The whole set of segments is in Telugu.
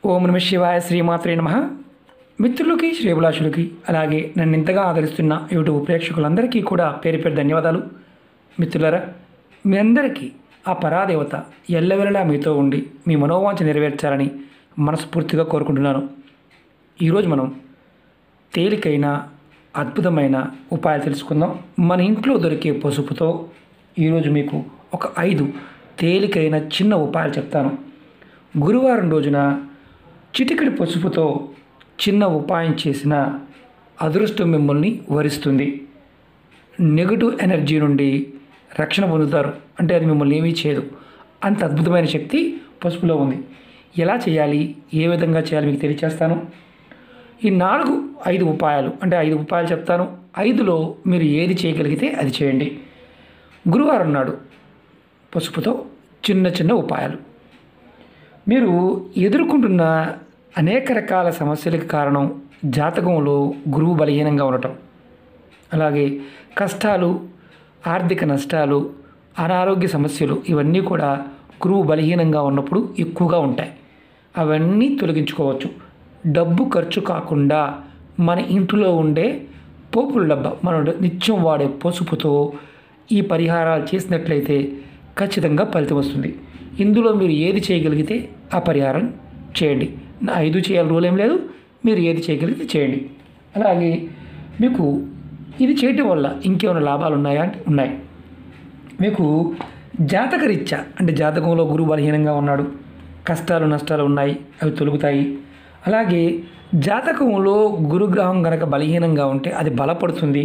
ఓం నమ శివాయ శ్రీమాత్రే నమ మిత్రులకి శ్రేభిలాషులకి అలాగే నన్ను ఇంతగా ఆదరిస్తున్న యూట్యూబ్ ప్రేక్షకులందరికీ కూడా పేరు పేరు ధన్యవాదాలు మిత్రులారా మీ అందరికీ ఆ పరాదేవత ఎల్లవెల్లలా మీతో ఉండి మీ మనోవాంఛ నెరవేర్చాలని మనస్ఫూర్తిగా కోరుకుంటున్నాను ఈరోజు మనం తేలికైన అద్భుతమైన ఉపాయాలు తెలుసుకుందాం మన ఇంట్లో దొరికే పసుపుతో ఈరోజు మీకు ఒక ఐదు తేలికైన చిన్న ఉపాయాలు చెప్తాను గురువారం రోజున చిటికెడి పసుపుతో చిన్న ఉపాయం చేసిన అదృష్టం మిమ్మల్ని వరిస్తుంది నెగటివ్ ఎనర్జీ నుండి రక్షణ పొందుతారు అంటే అది మిమ్మల్ని ఏమీ చేయదు అంత అద్భుతమైన శక్తి పసుపులో ఉంది ఎలా చేయాలి ఏ విధంగా చేయాలి మీకు తెలియచేస్తాను ఈ నాలుగు ఐదు ఉపాయాలు అంటే ఐదు ఉపాయాలు చెప్తాను ఐదులో మీరు ఏది చేయగలిగితే అది చేయండి గురువారం నాడు పసుపుతో చిన్న చిన్న ఉపాయాలు మీరు ఎదుర్కొంటున్న అనేక రకాల సమస్యలకు కారణం జాతకంలో గురువు బలహీనంగా ఉండటం అలాగే కష్టాలు ఆర్థిక నష్టాలు అనారోగ్య సమస్యలు ఇవన్నీ కూడా గురువు బలహీనంగా ఉన్నప్పుడు ఎక్కువగా ఉంటాయి అవన్నీ తొలగించుకోవచ్చు డబ్బు ఖర్చు కాకుండా మన ఇంట్లో ఉండే పోపుల డబ్బా మనం నిత్యం వాడే పసుపుతో ఈ పరిహారాలు చేసినట్లయితే ఖచ్చితంగా ఫలితం వస్తుంది ఇందులో మీరు ఏది చేయగలిగితే ఆ పరిహారం చేయండి నా ఐదు చేయాలి రూల్ ఏం లేదు మీరు ఏది చేయగలిగితే చేయండి అలాగే మీకు ఇది చేయటం వల్ల ఇంకేమైనా లాభాలు ఉన్నాయా అంటే ఉన్నాయి మీకు జాతకరీత్యా అంటే జాతకంలో గురువు బలహీనంగా ఉన్నాడు కష్టాలు నష్టాలు ఉన్నాయి అవి తొలుగుతాయి అలాగే జాతకంలో గురుగ్రహం కనుక బలహీనంగా ఉంటే అది బలపడుతుంది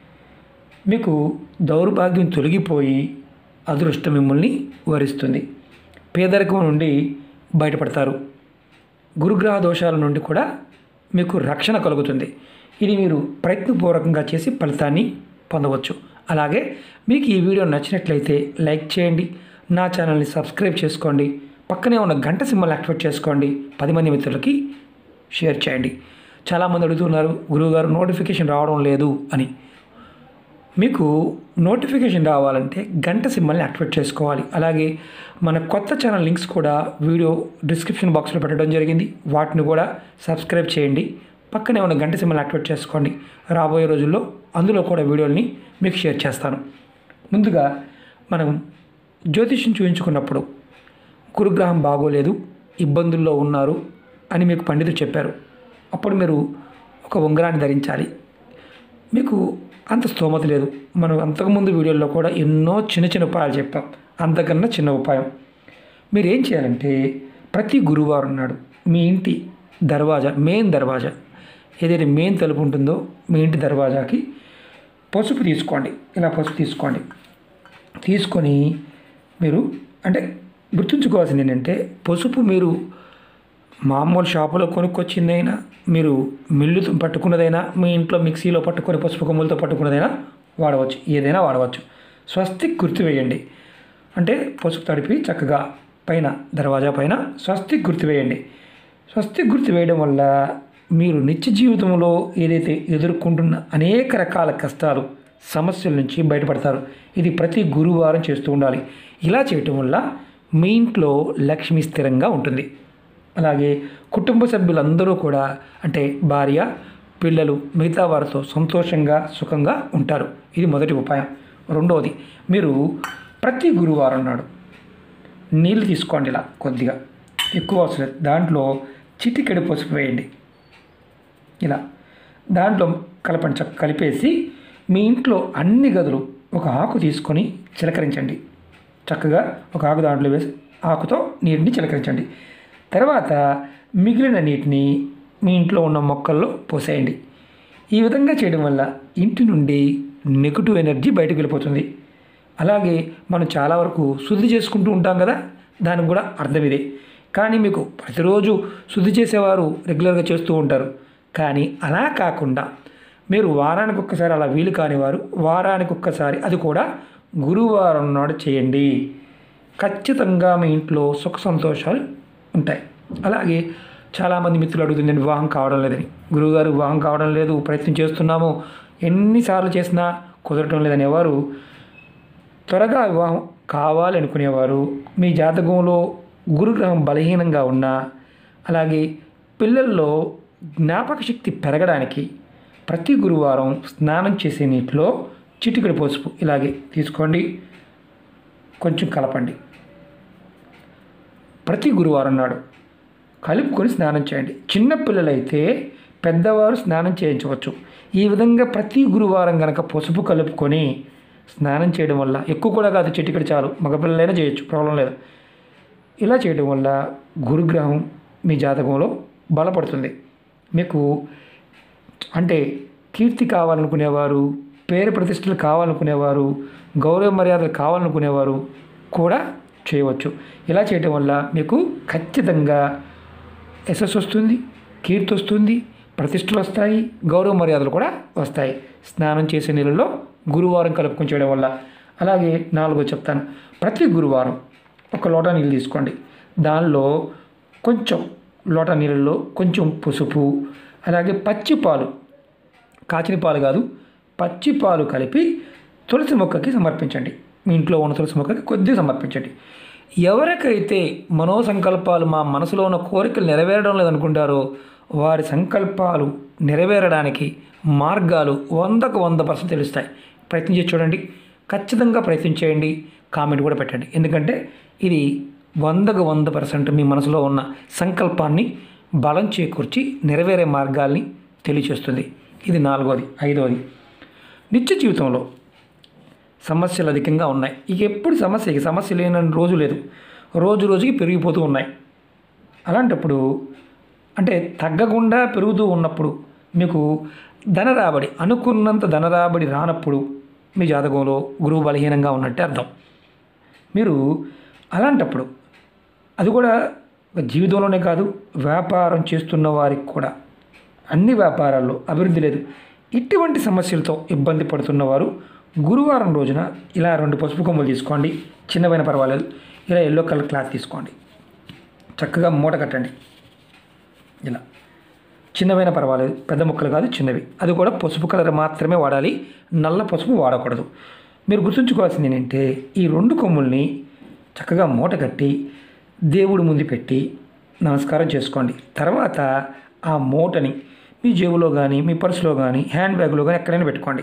మీకు దౌర్భాగ్యం తొలగిపోయి అదృష్టం మిమ్మల్ని వరిస్తుంది పేదరికం నుండి బయటపడతారు గురుగ్రహ దోషాల నుండి కూడా మీకు రక్షణ కలుగుతుంది ఇది మీరు ప్రయత్నపూర్వకంగా చేసి ఫలితాన్ని పొందవచ్చు అలాగే మీకు ఈ వీడియో నచ్చినట్లయితే లైక్ చేయండి నా ఛానల్ని సబ్స్క్రైబ్ చేసుకోండి పక్కనే ఉన్న గంట సింబల్ యాక్టివేట్ చేసుకోండి పది మంది మిత్రులకి షేర్ చేయండి చాలామంది అడుగుతున్నారు గురువుగారు నోటిఫికేషన్ రావడం లేదు అని మీకు నోటిఫికేషన్ రావాలంటే గంట సింబల్ని యాక్టివేట్ చేసుకోవాలి అలాగే మన కొత్త ఛానల్ లింక్స్ కూడా వీడియో డిస్క్రిప్షన్ బాక్స్లో పెట్టడం జరిగింది వాటిని కూడా సబ్స్క్రైబ్ చేయండి పక్కనే ఉన్న గంట సింబల్ యాక్టివేట్ చేసుకోండి రాబోయే రోజుల్లో అందులో కూడా వీడియోని మీకు షేర్ చేస్తాను ముందుగా మనం జ్యోతిష్యం చూపించుకున్నప్పుడు గురుగ్రహం బాగోలేదు ఇబ్బందుల్లో ఉన్నారు అని మీకు పండితులు చెప్పారు అప్పుడు మీరు ఒక ఉంగరాన్ని ధరించాలి మీకు అంత స్తోమత లేదు మనం అంతకుముందు వీడియోలో కూడా ఎన్నో చిన్న చిన్న ఉపాయాలు చెప్పాం అంతకన్నా చిన్న ఉపాయం మీరు ఏం చేయాలంటే ప్రతి గురువారం నాడు మీ ఇంటి దర్వాజా మెయిన్ దర్వాజా ఏదైతే మెయిన్ తలుపు ఉంటుందో మీ ఇంటి దర్వాజాకి పసుపు తీసుకోండి ఇలా పసుపు తీసుకోండి తీసుకొని మీరు అంటే గుర్తుంచుకోవాల్సింది ఏంటంటే పసుపు మీరు మామూలు షాపులో కొనుక్కొచ్చిందైనా మీరు మిల్లు పట్టుకున్నదైనా మీ ఇంట్లో మిక్సీలో పట్టుకొని పసుపు కొమ్ములతో పట్టుకున్నదైనా వాడవచ్చు ఏదైనా వాడవచ్చు స్వస్తిక్ గుర్తు వేయండి అంటే పసుపు తడిపి చక్కగా పైన దర్వాజా పైన స్వస్తిక్ గుర్తు వేయండి స్వస్తిక్ గుర్తు వేయడం వల్ల మీరు నిత్య జీవితంలో ఏదైతే ఎదుర్కొంటున్న అనేక రకాల కష్టాలు సమస్యల నుంచి బయటపడతారు ఇది ప్రతి గురువారం చేస్తూ ఉండాలి ఇలా చేయటం వల్ల మీ ఇంట్లో లక్ష్మి స్థిరంగా ఉంటుంది అలాగే కుటుంబ సభ్యులందరూ కూడా అంటే భార్య పిల్లలు మిగతా వారితో సంతోషంగా సుఖంగా ఉంటారు ఇది మొదటి ఉపాయం రెండవది మీరు ప్రతి గురువారం నాడు నీళ్ళు తీసుకోండి ఇలా కొద్దిగా ఎక్కువ అవసరం లేదు. దాంట్లో చిటికెడు పసుపు వేయండి ఇలా దాంట్లో కలపండి చక్క కలిపేసి మీ ఇంట్లో అన్ని గదులు ఒక ఆకు తీసుకొని చిలకరించండి చక్కగా ఒక ఆకు దాంట్లో వేసి ఆకుతో నీటిని చిలకరించండి తర్వాత మిగిలిన నీటిని మీ ఇంట్లో ఉన్న మొక్కల్లో పోసేయండి ఈ విధంగా చేయడం వల్ల ఇంటి నుండి నెగిటివ్ ఎనర్జీ బయటకు వెళ్ళిపోతుంది అలాగే మనం చాలా వరకు శుద్ధి చేసుకుంటూ ఉంటాం కదా దానికి కూడా అర్థం ఇదే కానీ మీకు ప్రతిరోజు శుద్ధి చేసేవారు రెగ్యులర్గా చేస్తూ ఉంటారు కానీ అలా కాకుండా మీరు వారానికి ఒక్కసారి అలా వీలు కాని వారు వారానికి ఒక్కసారి అది కూడా గురువారం నాడు చేయండి ఖచ్చితంగా మీ ఇంట్లో సుఖ సంతోషాలు ఉంటాయి అలాగే చాలామంది మిత్రులు అడుగుతుందండి వివాహం కావడం లేదని గురువుగారు వివాహం కావడం లేదు ప్రయత్నం చేస్తున్నాము ఎన్నిసార్లు చేసినా కుదరటం లేదని ఎవరు త్వరగా వివాహం కావాలి అనుకునేవారు మీ జాతకంలో గురుగ్రహం బలహీనంగా ఉన్నా అలాగే పిల్లల్లో జ్ఞాపక శక్తి పెరగడానికి ప్రతి గురువారం స్నానం చేసే నీటిలో చిటికెడు పసుపు ఇలాగే తీసుకోండి కొంచెం కలపండి ప్రతి గురువారం నాడు కలుపుకొని స్నానం చేయండి చిన్న పిల్లలైతే పెద్దవారు స్నానం చేయించవచ్చు ఈ విధంగా ప్రతి గురువారం కనుక పసుపు కలుపుకొని స్నానం చేయడం వల్ల ఎక్కువ కూడా కాదు చిటికెడు చాలు మగపిల్లలైనా చేయొచ్చు ప్రాబ్లం లేదు ఇలా చేయడం వల్ల గురుగ్రహం మీ జాతకంలో బలపడుతుంది మీకు అంటే కీర్తి కావాలనుకునేవారు పేరు ప్రతిష్టలు కావాలనుకునేవారు గౌరవ మర్యాదలు కావాలనుకునేవారు కూడా చేయవచ్చు ఇలా చేయడం వల్ల మీకు ఖచ్చితంగా యశస్సు వస్తుంది కీర్తి వస్తుంది ప్రతిష్టలు వస్తాయి గౌరవ మర్యాదలు కూడా వస్తాయి స్నానం చేసే నీళ్ళలో గురువారం కలుపుకొని చేయడం వల్ల అలాగే నాలుగో చెప్తాను ప్రతి గురువారం ఒక లోటా నీళ్ళు తీసుకోండి దానిలో కొంచెం లోటా నీళ్ళల్లో కొంచెం పసుపు అలాగే పచ్చి పాలు కాచిన పాలు కాదు పచ్చి పాలు కలిపి తులసి మొక్కకి సమర్పించండి మీ ఇంట్లో ఉన్న తులసి మొక్కకి కొద్దిగా సమర్పించండి ఎవరికైతే మనోసంకల్పాలు మా మనసులో ఉన్న కోరికలు నెరవేరడం లేదనుకుంటారో వారి సంకల్పాలు నెరవేరడానికి మార్గాలు వందకు వంద పర్సెంట్ తెలుస్తాయి ప్రయత్నించి చూడండి ఖచ్చితంగా ప్రయత్నించేయండి కామెంట్ కూడా పెట్టండి ఎందుకంటే ఇది వందకు వంద పర్సెంట్ మీ మనసులో ఉన్న సంకల్పాన్ని బలం చేకూర్చి నెరవేరే మార్గాల్ని తెలియచేస్తుంది ఇది నాలుగోది ఐదోది నిత్య జీవితంలో సమస్యలు అధికంగా ఉన్నాయి ఇక ఎప్పుడు సమస్య ఇక సమస్య లేని రోజు లేదు రోజు రోజుకి పెరిగిపోతూ ఉన్నాయి అలాంటప్పుడు అంటే తగ్గకుండా పెరుగుతూ ఉన్నప్పుడు మీకు ధన రాబడి అనుకున్నంత ధన రాబడి రానప్పుడు మీ జాతకంలో గురువు బలహీనంగా ఉన్నట్టే అర్థం మీరు అలాంటప్పుడు అది కూడా జీవితంలోనే కాదు వ్యాపారం చేస్తున్న వారికి కూడా అన్ని వ్యాపారాల్లో అభివృద్ధి లేదు ఇటువంటి సమస్యలతో ఇబ్బంది పడుతున్నవారు గురువారం రోజున ఇలా రెండు పసుపు కొమ్ములు తీసుకోండి చిన్నవైన పర్వాలేదు ఇలా ఎల్లో కలర్ క్లాత్ తీసుకోండి చక్కగా మూట కట్టండి ఇలా చిన్నవైన పర్వాలేదు పెద్ద ముక్కలు కాదు చిన్నవి అది కూడా పసుపు కలర్ మాత్రమే వాడాలి నల్ల పసుపు వాడకూడదు మీరు గుర్తుంచుకోవాల్సింది ఏంటంటే ఈ రెండు కొమ్ముల్ని చక్కగా మూట కట్టి దేవుడి ముందు పెట్టి నమస్కారం చేసుకోండి తర్వాత ఆ మూటని మీ జేబులో కానీ మీ పర్సులో కానీ హ్యాండ్ బ్యాగ్లో కానీ ఎక్కడైనా పెట్టుకోండి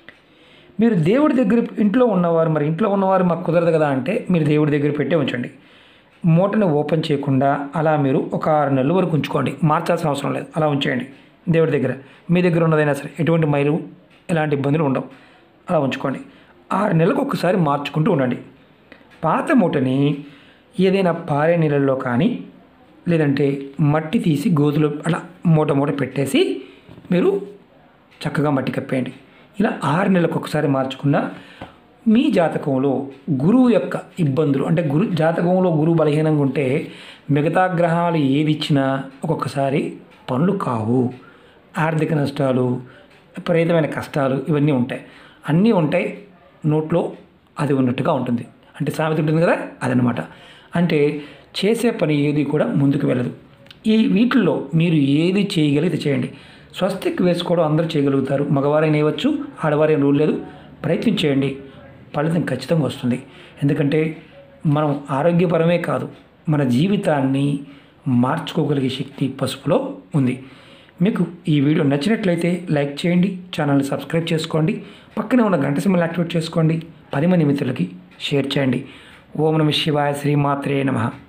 మీరు దేవుడి దగ్గర ఇంట్లో ఉన్నవారు మరి ఇంట్లో ఉన్నవారు మాకు కుదరదు కదా అంటే మీరు దేవుడి దగ్గర పెట్టే ఉంచండి మూటను ఓపెన్ చేయకుండా అలా మీరు ఒక ఆరు నెలల వరకు ఉంచుకోండి మార్చాల్సిన అవసరం లేదు అలా ఉంచేయండి దేవుడి దగ్గర మీ దగ్గర ఉన్నదైనా సరే ఎటువంటి మైలు ఎలాంటి ఇబ్బందులు ఉండవు అలా ఉంచుకోండి ఆరు నెలలకు ఒకసారి మార్చుకుంటూ ఉండండి పాత మూటని ఏదైనా పారే నీళ్ళల్లో కానీ లేదంటే మట్టి తీసి గోతులో అలా మూట మూట పెట్టేసి మీరు చక్కగా మట్టి కప్పేయండి ఇలా ఆరు నెలలకు ఒకసారి మార్చుకున్న మీ జాతకంలో గురువు యొక్క ఇబ్బందులు అంటే గురు జాతకంలో గురువు బలహీనంగా ఉంటే మిగతా గ్రహాలు ఏది ఇచ్చినా ఒక్కొక్కసారి పనులు కావు ఆర్థిక నష్టాలు విపరీతమైన కష్టాలు ఇవన్నీ ఉంటాయి అన్నీ ఉంటాయి నోట్లో అది ఉన్నట్టుగా ఉంటుంది అంటే సామెత ఉంటుంది కదా అదనమాట అంటే చేసే పని ఏది కూడా ముందుకు వెళ్ళదు ఈ వీటిల్లో మీరు ఏది చేయగలిగితే చేయండి స్వస్తిక్ వేసుకోవడం అందరూ చేయగలుగుతారు మగవారైనా వేయవచ్చు ఆడవారైనా రూల్ లేదు ప్రయత్నం చేయండి ఫలితం ఖచ్చితంగా వస్తుంది ఎందుకంటే మనం ఆరోగ్యపరమే కాదు మన జీవితాన్ని మార్చుకోగలిగే శక్తి పసుపులో ఉంది మీకు ఈ వీడియో నచ్చినట్లయితే లైక్ చేయండి ఛానల్ని సబ్స్క్రైబ్ చేసుకోండి పక్కనే ఉన్న గంట సింబల్ యాక్టివేట్ చేసుకోండి పది మంది మిత్రులకి షేర్ చేయండి ఓం నమ శివాయ శ్రీమాత్రే నమః